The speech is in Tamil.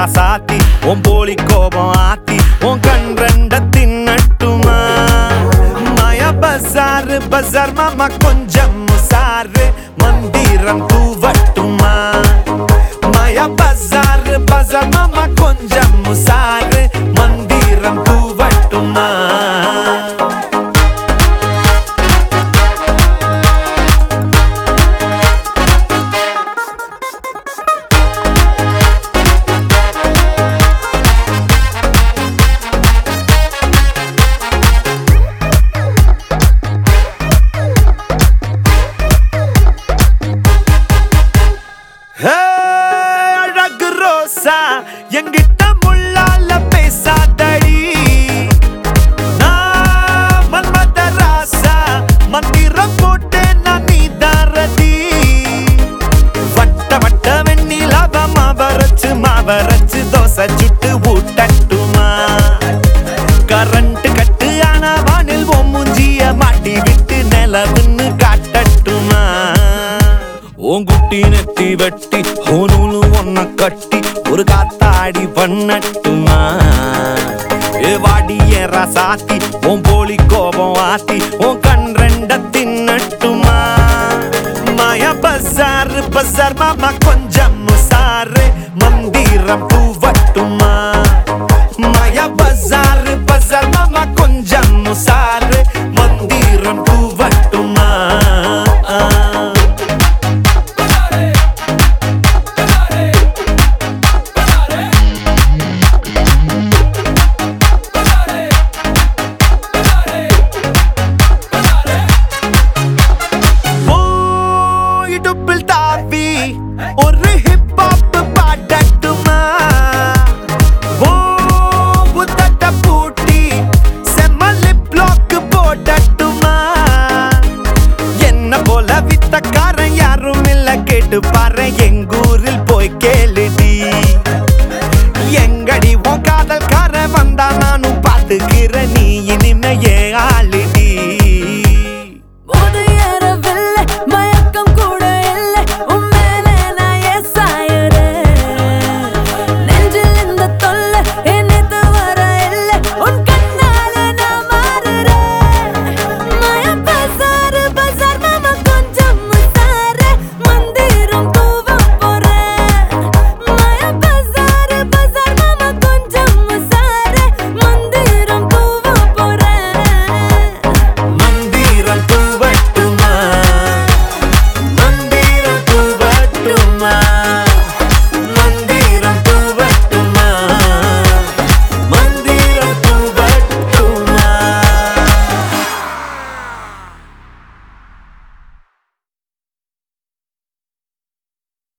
ராசாத்தி உன் போலி கோபம் ஆத்தி உன் கண் ரெண்ட தின்னட்டுமா மய பசாரு பசார் மாமா கொஞ்சம் சாரு மந்திரம் தூவட்டுமா மய பசாரு பசார் மாமா கொஞ்சம் சாரு மந்திரம் தூவட்டுமா ஹே, அழகு ரோசா எங்கிட்ட முள்ளால பேசாதடி நான் மன்மத ராசா மந்திரம் போட்டேன் நான் நீ தாரதி வட்ட வட்ட வெண்ணிலாவ மாவரச்சு மாவரச்சு தோசை சுட்டு ஊட்டட்டுமா கரண்ட் கட்டு ஆனா வானில் உன் மூஞ்சிய மாட்டி விட்டு நிலவுன்னு காட்டட்டுமா உன் குட்டி நெத்தி வெட்டி ஹோனூலு ஒன்ன கட்டி ஒரு காத்தாடி பண்ணட்டுமா ஏ வாடி என் ரசாத்தி உன் போலி கோபம் ஆத்தி உன் கண் ரெண்ட தின்னட்டுமா மாயா பசார் பசார் மாமா கொஞ்சம் சாரு மந்திரம் பூவட்டுமா மாயா பசார் பசார் மாமா கொஞ்சம் சாரு மந்திரம் பூவட்டுமா ஓ இடுப்பில் தாவி ஒரு ஹிப் ஹாப் பாடட்டுமா ஓ புத்தட்ட பூட்டி செம்ம லிப் லாக் போடட்டுமா என்ன போல வித்தக்காரன் யாரும் இல்ல கேட்டு பாரு எங்கூரில் போய் கேளு